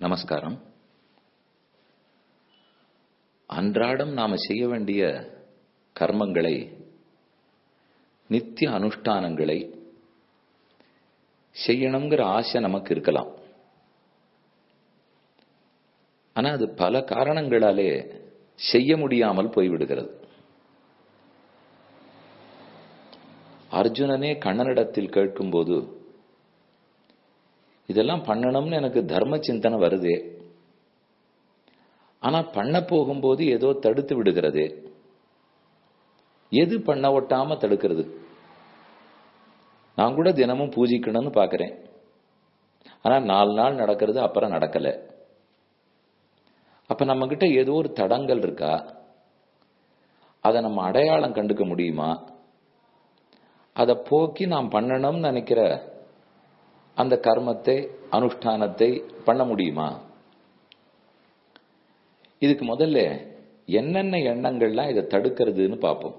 நமஸ்காரம் அன்றாடம் நாம செய்ய வேண்டிய கர்மங்களை நித்திய அனுஷ்டானங்களை செய்யணுங்கிற ஆசை நமக்கு இருக்கலாம் ஆனா அது பல காரணங்களாலே செய்ய முடியாமல் போய்விடுகிறது அர்ஜுனனே கண்ணனிடத்தில் கேட்கும்போது இதெல்லாம் பண்ணணும்னு எனக்கு தர்ம சிந்தனை வருதே ஆனா பண்ண போகும்போது ஏதோ தடுத்து விடுகிறதே எது பண்ண ஒட்டாம தடுக்கிறது நான் கூட தினமும் பூஜிக்கணும்னு பாக்குறேன் ஆனா நாலு நாள் நடக்கிறது அப்புறம் நடக்கல அப்ப நம்ம கிட்ட ஏதோ ஒரு தடங்கள் இருக்கா அதை நம்ம அடையாளம் கண்டுக்க முடியுமா அதை போக்கி நாம் பண்ணணும்னு நினைக்கிற அந்த கர்மத்தை அனுஷ்டானத்தை பண்ண முடியுமா இதுக்கு முதல்ல என்னென்ன எண்ணங்கள்லாம் இதை தடுக்கிறதுன்னு பார்ப்போம்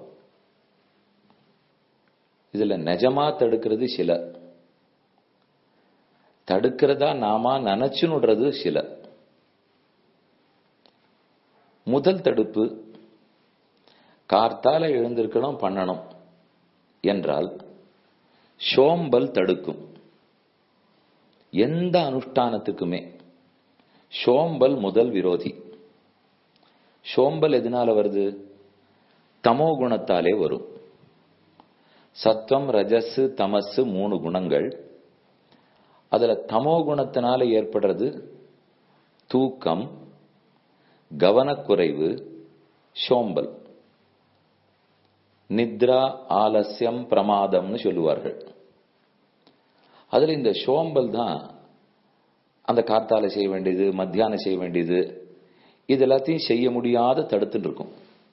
இதுல நிஜமா தடுக்கிறது சில தடுக்கிறதா நாம நினைச்சுன்னுடுறது சில முதல் தடுப்பு கார்த்தால எழுந்திருக்கணும் பண்ணணும் என்றால் சோம்பல் தடுக்கும் எந்த அனுஷ்டானத்துக்குமே சோம்பல் முதல் விரோதி சோம்பல் எதனால வருது தமோ குணத்தாலே வரும் சத்வம் ரஜஸ் தமசு மூணு குணங்கள் அதுல தமோ குணத்தினால ஏற்படுறது தூக்கம் கவனக்குறைவு சோம்பல் நித்ரா ஆலசியம் பிரமாதம்னு சொல்லுவார்கள் அதுல இந்த சோம்பல் தான் அந்த காத்தால செய்ய வேண்டியது மத்தியானம் செய்ய வேண்டியது இது எல்லாத்தையும் செய்ய முடியாத தடுத்துட்டு இருக்கும்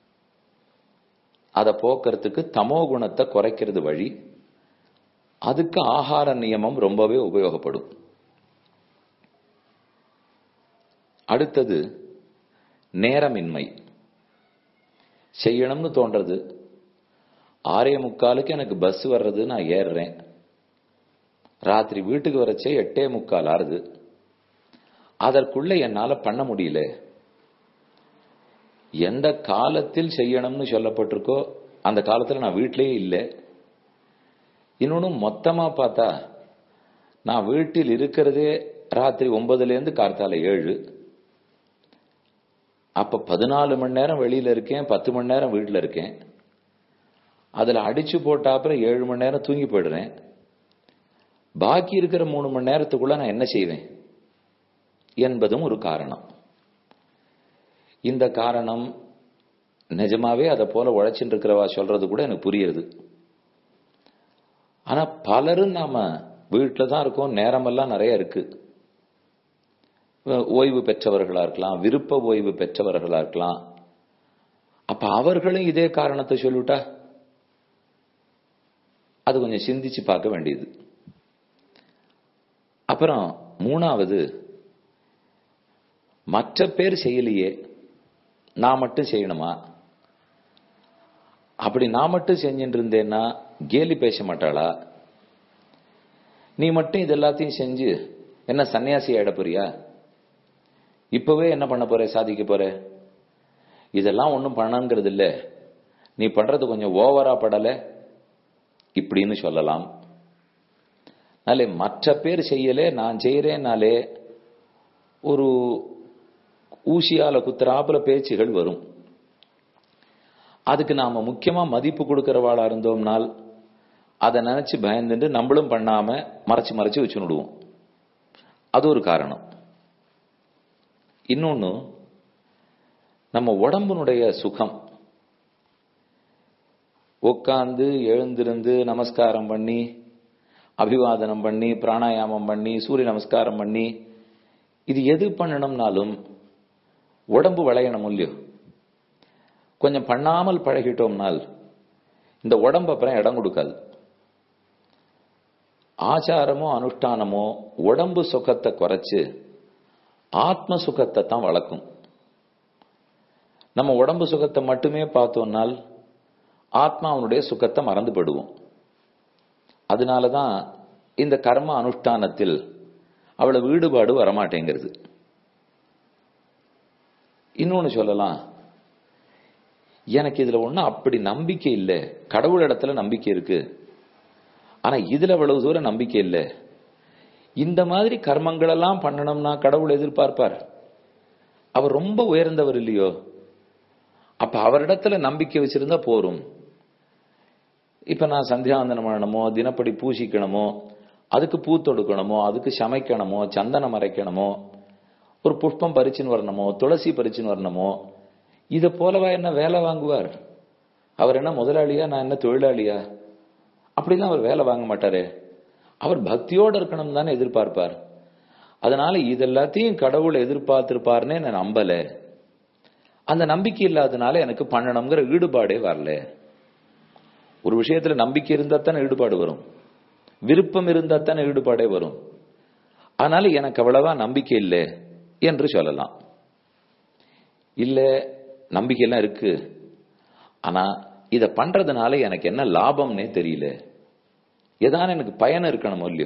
அதை போக்குறதுக்கு தமோ குணத்தை குறைக்கிறது வழி அதுக்கு ஆகார நியமம் ரொம்பவே உபயோகப்படும் அடுத்தது நேரமின்மை செய்யணும்னு தோன்றது ஆறே முக்காலுக்கு எனக்கு பஸ் வர்றது நான் ஏறுறேன் ராத்திரி வீட்டுக்கு வரச்சே எட்டே முக்கால் ஆறுது அதற்குள்ள என்னால பண்ண முடியல எந்த காலத்தில் செய்யணும்னு சொல்லப்பட்டிருக்கோ அந்த காலத்துல நான் வீட்டிலேயே இல்லை இன்னொன்னு மொத்தமா பார்த்தா நான் வீட்டில் இருக்கிறதே ராத்திரி ஒன்பதுல இருந்து கார்த்தால ஏழு அப்ப பதினாலு மணி நேரம் வெளியில இருக்கேன் பத்து மணி நேரம் வீட்டில் இருக்கேன் அதுல அடிச்சு போட்ட அப்புறம் ஏழு மணி நேரம் தூங்கி போயிடுறேன் பாக்கி இருக்கிற மூணு மணி நேரத்துக்குள்ள நான் என்ன செய்வேன் என்பதும் ஒரு காரணம் இந்த காரணம் நிஜமாவே அதை போல உழைச்சிட்டு இருக்கிறவா சொல்றது கூட எனக்கு புரியுது ஆனா பலரும் நாம வீட்டில் தான் இருக்கோம் நேரமெல்லாம் நிறைய இருக்கு ஓய்வு பெற்றவர்களா இருக்கலாம் விருப்ப ஓய்வு பெற்றவர்களா இருக்கலாம் அப்ப அவர்களும் இதே காரணத்தை சொல்லிவிட்டா அது கொஞ்சம் சிந்திச்சு பார்க்க வேண்டியது அப்புறம் மூணாவது மற்ற பேர் செய்யலையே நான் மட்டும் செய்யணுமா அப்படி நான் மட்டும் செஞ்சுட்டு இருந்தேன்னா கேலி பேச மாட்டாளா நீ மட்டும் இது எல்லாத்தையும் செஞ்சு என்ன சன்னியாசி ஆயிட போறியா இப்பவே என்ன பண்ண போற சாதிக்க போற இதெல்லாம் ஒன்றும் பண்ணங்கிறது இல்ல நீ பண்றது கொஞ்சம் ஓவரா படல இப்படின்னு சொல்லலாம் நாளே மற்ற பேர் செய்யலே நான் செய்யறேன்னாலே ஒரு ஊசியால குத்துறாப்புல பேச்சுகள் வரும் அதுக்கு நாம முக்கியமா மதிப்பு கொடுக்கிறவாளா இருந்தோம்னால் அதை நினைச்சு பயந்துட்டு நம்மளும் பண்ணாம மறைச்சு மறைச்சு வச்சு விடுவோம் அது ஒரு காரணம் இன்னொன்னு நம்ம உடம்புனுடைய சுகம் உட்காந்து எழுந்திருந்து நமஸ்காரம் பண்ணி அபிவாதனம் பண்ணி பிராணாயாமம் பண்ணி சூரிய நமஸ்காரம் பண்ணி இது எது பண்ணணும்னாலும் உடம்பு விளையணும் இல்லையோ கொஞ்சம் பண்ணாமல் பழகிட்டோம்னால் இந்த உடம்பு அப்புறம் இடம் கொடுக்காது ஆச்சாரமோ அனுஷ்டானமோ உடம்பு சுகத்தை குறைச்சு ஆத்ம சுகத்தை தான் வளர்க்கும் நம்ம உடம்பு சுகத்தை மட்டுமே பார்த்தோம்னால் ஆத்மாவனுடைய சுகத்தை மறந்து போடுவோம் அதனாலதான் இந்த கர்ம அனுஷ்டானத்தில் அவ்வளவு ஈடுபாடு வரமாட்டேங்கிறது இன்னொன்னு சொல்லலாம் எனக்கு இதுல ஒண்ணும் அப்படி நம்பிக்கை இல்லை கடவுள் இடத்துல நம்பிக்கை இருக்கு ஆனா இதுல அவ்வளவு தூரம் நம்பிக்கை இல்லை இந்த மாதிரி கர்மங்கள் எல்லாம் பண்ணணும்னா கடவுள் எதிர்பார்ப்பார் அவர் ரொம்ப உயர்ந்தவர் இல்லையோ அப்ப அவரிடத்துல நம்பிக்கை வச்சிருந்தா போரும் இப்ப நான் சந்தியாவந்தனம் பண்ணணுமோ தினப்படி பூசிக்கணுமோ அதுக்கு பூ தொடுக்கணுமோ அதுக்கு சமைக்கணுமோ சந்தனம் அரைக்கணுமோ ஒரு புஷ்பம் பறிச்சுன்னு வரணுமோ துளசி பறிச்சுன்னு வரணுமோ இத போலவா என்ன வேலை வாங்குவார் அவர் என்ன முதலாளியா நான் என்ன தொழிலாளியா அப்படிலாம் அவர் வேலை வாங்க மாட்டாரே அவர் பக்தியோடு இருக்கணும் தானே எதிர்பார்ப்பார் அதனால இதெல்லாத்தையும் கடவுள் எதிர்பார்த்திருப்பாருன்னே நான் நம்பல அந்த நம்பிக்கை இல்லாதனால எனக்கு பண்ணணுங்கிற ஈடுபாடே வரல ஒரு விஷயத்துல நம்பிக்கை இருந்தா தானே ஈடுபாடு வரும் விருப்பம் இருந்தா தானே ஈடுபாடே வரும் அதனால எனக்கு அவ்வளவா நம்பிக்கை இல்லை என்று சொல்லலாம் இல்ல நம்பிக்கை எல்லாம் இருக்கு ஆனா இத பண்றதுனால எனக்கு என்ன லாபம்னே தெரியல ஏதான எனக்கு பயன் இருக்கணும் இல்லையோ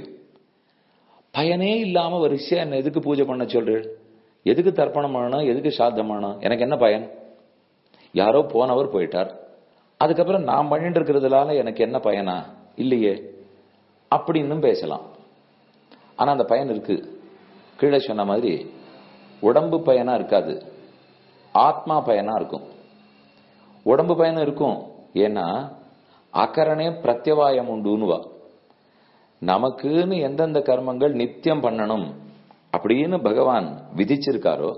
பயனே இல்லாம வரிசையா என்ன எதுக்கு பூஜை பண்ண சொல்றேன் எதுக்கு தர்ப்பணம் பண்ணணும் எதுக்கு சாத்தம் பண்ணணும் எனக்கு என்ன பயன் யாரோ போனவர் போயிட்டார் அதுக்கப்புறம் நான் பண்ணிட்டு இருக்கிறதுனால எனக்கு என்ன பயனா இல்லையே அப்படின்னு பேசலாம் ஆனா அந்த பயன் இருக்கு கீழே சொன்ன மாதிரி உடம்பு பயனா இருக்காது ஆத்மா பயனா இருக்கும் உடம்பு பயனும் இருக்கும் ஏன்னா அக்கரணே பிரத்யவாயம் உண்டுன்னுவா நமக்குன்னு எந்தெந்த கர்மங்கள் நித்தியம் பண்ணணும் அப்படின்னு பகவான் விதிச்சிருக்காரோ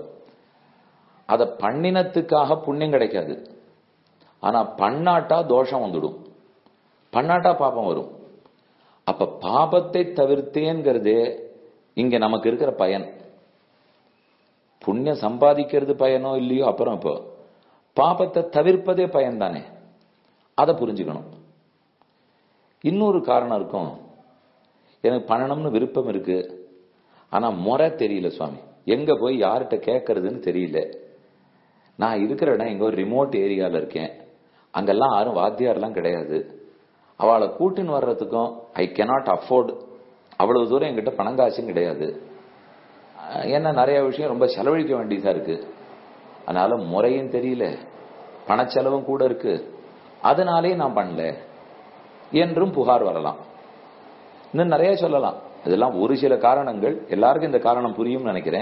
அத பண்ணினத்துக்காக புண்ணியம் கிடைக்காது ஆனா பண்ணாட்டா தோஷம் வந்துடும் பண்ணாட்டா பாபம் வரும் அப்ப பாபத்தை தவிர்த்தேங்கிறதே இங்க நமக்கு இருக்கிற பயன் புண்ணியம் சம்பாதிக்கிறது பயனோ இல்லையோ அப்புறம் இப்போ பாபத்தை தவிர்ப்பதே பயன் தானே அதை புரிஞ்சுக்கணும் இன்னொரு காரணம் இருக்கும் எனக்கு பண்ணணும்னு விருப்பம் இருக்கு ஆனா முறை தெரியல சுவாமி எங்க போய் யார்கிட்ட கேட்கறதுன்னு தெரியல நான் இருக்கிற இடம் எங்க ஒரு ரிமோட் ஏரியால இருக்கேன் அங்கெல்லாம் யாரும் வாத்தியார்லாம் கிடையாது அவளை கூட்டின்னு வர்றதுக்கும் ஐ கெனாட் அஃபோர்ட் அவ்வளவு தூரம் என்கிட்ட பணங்காசும் கிடையாது ஏன்னா நிறைய விஷயம் ரொம்ப செலவழிக்க வேண்டியதா இருக்கு அதனால முறையும் தெரியல பணச்செலவும் கூட இருக்கு அதனாலே நான் பண்ணல என்றும் புகார் வரலாம் இன்னும் நிறைய சொல்லலாம் இதெல்லாம் ஒரு சில காரணங்கள் எல்லாருக்கும் இந்த காரணம் புரியும் நினைக்கிறேன்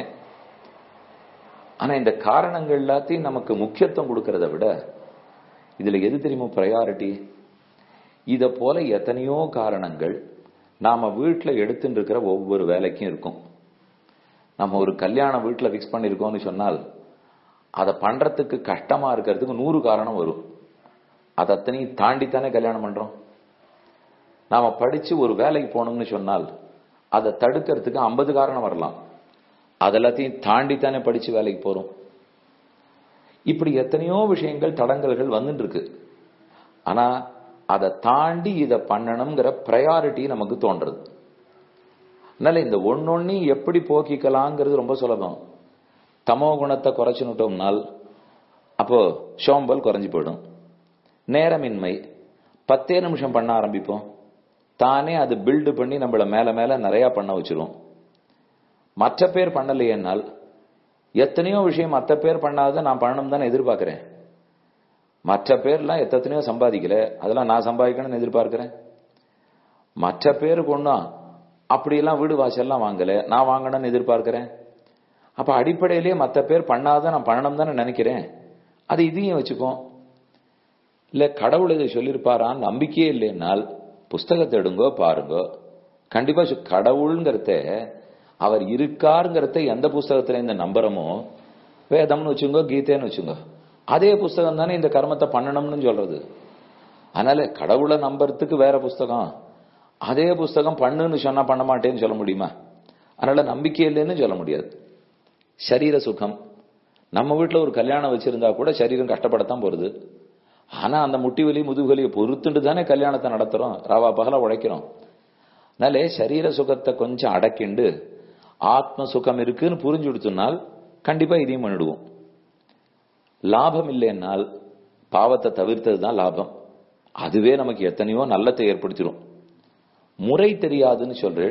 ஆனா இந்த காரணங்கள் எல்லாத்தையும் நமக்கு முக்கியத்துவம் கொடுக்கறத விட இதுல எது தெரியுமோ ப்ரையாரிட்டி இத போல எத்தனையோ காரணங்கள் நாம வீட்டுல எடுத்துட்டு இருக்கிற ஒவ்வொரு வேலைக்கும் இருக்கும் நம்ம ஒரு கல்யாணம் வீட்டுல பிக்ஸ் பண்ணிருக்கோம்னு சொன்னால் அதை பண்றதுக்கு கஷ்டமா இருக்கிறதுக்கு நூறு காரணம் வரும் அதை அத்தனையும் தாண்டித்தானே கல்யாணம் பண்றோம் நாம படிச்சு ஒரு வேலைக்கு போகணும்னு சொன்னால் அதை தடுக்கிறதுக்கு ஐம்பது காரணம் வரலாம் அதெல்லாத்தையும் தாண்டித்தானே படிச்சு வேலைக்கு போறோம் இப்படி எத்தனையோ விஷயங்கள் தடங்கல்கள் வந்துட்டு இருக்கு ஆனா அதை தாண்டி இதை பண்ணணுங்கிற ப்ரையாரிட்டி நமக்கு தோன்றது அதனால இந்த ஒன்னொன்னையும் எப்படி போக்கிக்கலாங்கிறது ரொம்ப சுலபம் தமோ குணத்தை குறைச்சுனுட்டோம்னால் அப்போ சோம்பல் குறைஞ்சு போயிடும் நேரமின்மை பத்தே நிமிஷம் பண்ண ஆரம்பிப்போம் தானே அது பில்டு பண்ணி நம்மள மேல மேல நிறைய பண்ண வச்சிரும் மற்ற பேர் பண்ணலையேனால் எத்தனையோ விஷயம் மற்ற பேர் பண்ணாத நான் பண்ணணும் தானே எதிர்பார்க்கிறேன் மற்ற பேர்லாம் எத்தனையோ சம்பாதிக்கல அதெல்லாம் நான் சம்பாதிக்கணும்னு எதிர்பார்க்கிறேன் மற்ற பேருக்கு ஒன்றும் அப்படியெல்லாம் வீடு வாசல்லாம் வாங்கல நான் வாங்கணும்னு எதிர்பார்க்கிறேன் அப்ப அடிப்படையிலேயே மற்ற பேர் பண்ணாத நான் பண்ணணும் தானே நினைக்கிறேன் அது இதையும் வச்சுக்கோம் இல்ல கடவுள் இதை சொல்லியிருப்பாரான்னு நம்பிக்கையே இல்லைன்னால் புஸ்தகத்தை எடுங்கோ பாருங்கோ கண்டிப்பா கடவுள்ங்கிறத அவர் இருக்காருங்கிறத எந்த புஸ்தகத்துல இந்த நம்புறமோ வேதம்னு வச்சுங்கோ கீதைன்னு வச்சுங்கோ அதே புஸ்தகம் தானே இந்த கர்மத்தை பண்ணணும்னு சொல்றது அதனால கடவுளை நம்புறதுக்கு வேற புஸ்தகம் அதே புஸ்தகம் பண்ணுன்னு சொன்னா பண்ண மாட்டேன்னு சொல்ல முடியுமா அதனால நம்பிக்கை இல்லைன்னு சொல்ல முடியாது சரீர சுகம் நம்ம வீட்டுல ஒரு கல்யாணம் வச்சிருந்தா கூட சரீரம் கஷ்டப்படத்தான் போறது ஆனா அந்த முட்டி வலி முதுகுவலியை பொறுத்துட்டு தானே கல்யாணத்தை நடத்துறோம் ராவா பகல உழைக்கிறோம் அதனாலே சரீர சுகத்தை கொஞ்சம் அடக்கிண்டு ஆத்ம சுகம் இருக்குன்னு புரிஞ்சு கொடுத்தனால் கண்டிப்பா இதையும் பண்ணிடுவோம் லாபம் இல்லைன்னால் பாவத்தை தவிர்த்தது தான் லாபம் அதுவே நமக்கு எத்தனையோ நல்லத்தை ஏற்படுத்திடும் முறை தெரியாதுன்னு சொல்றேன்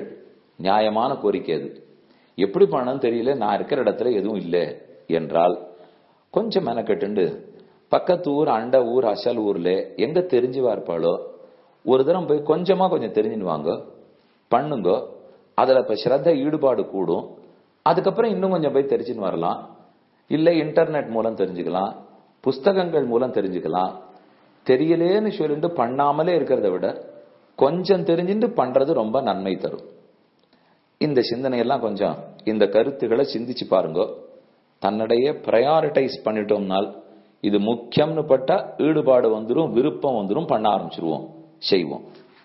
நியாயமான கோரிக்கை அது எப்படி பண்ணணும் தெரியல நான் இருக்கிற இடத்துல எதுவும் இல்லை என்றால் கொஞ்சம் மெனக்கெட்டுண்டு பக்கத்து ஊர் அண்ட ஊர் அசல் ஊர்ல எங்க தெரிஞ்சுவா இருப்பாளோ ஒரு தரம் போய் கொஞ்சமா கொஞ்சம் தெரிஞ்சுன்னு வாங்க பண்ணுங்க அதுல இப்ப ஸ்ரத்த ஈடுபாடு கூடும் அதுக்கப்புறம் இன்னும் கொஞ்சம் போய் தெரிஞ்சுன்னு வரலாம் இல்ல இன்டர்நெட் மூலம் தெரிஞ்சுக்கலாம் புஸ்தகங்கள் மூலம் தெரிஞ்சுக்கலாம் தெரியலேன்னு சொல்லிட்டு பண்ணாமலே இருக்கிறத விட கொஞ்சம் தெரிஞ்சுட்டு பண்றது ரொம்ப நன்மை தரும் இந்த சிந்தனையெல்லாம் கொஞ்சம் இந்த கருத்துக்களை சிந்திச்சு பாருங்க தன்னிடையே ப்ரையாரிட்டைஸ் பண்ணிட்டோம்னால் இது முக்கியம்னு பட்டா ஈடுபாடு வந்துரும் விருப்பம் வந்துரும் பண்ண ஆரம்பிச்சிருவோம் செய்வோம்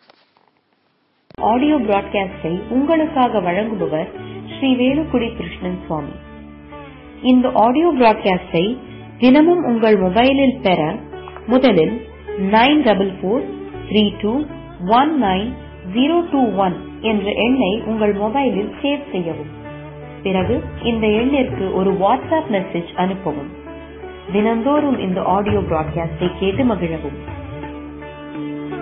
ஆடியோ பிராட்காஸ்டை உங்களுக்காக வழங்குபவர் ஸ்ரீ வேலுக்குடி கிருஷ்ணன் சுவாமி இந்த ஆடியோ பிராட்காஸ்டை தினமும் உங்கள் மொபைலில் பெற முதலில் nine double four three two one nine zero two one என்ற எண்ணை உங்கள் மொபைலில் சேவ் செய்யவும் பிறகு இந்த எண்ணிற்கு ஒரு வாட்ஸ்அப் மெசேஜ் அனுப்பவும் தினந்தோறும் இந்த ஆடியோ பிராட்காஸ்டை கேட்டு மகிழவும்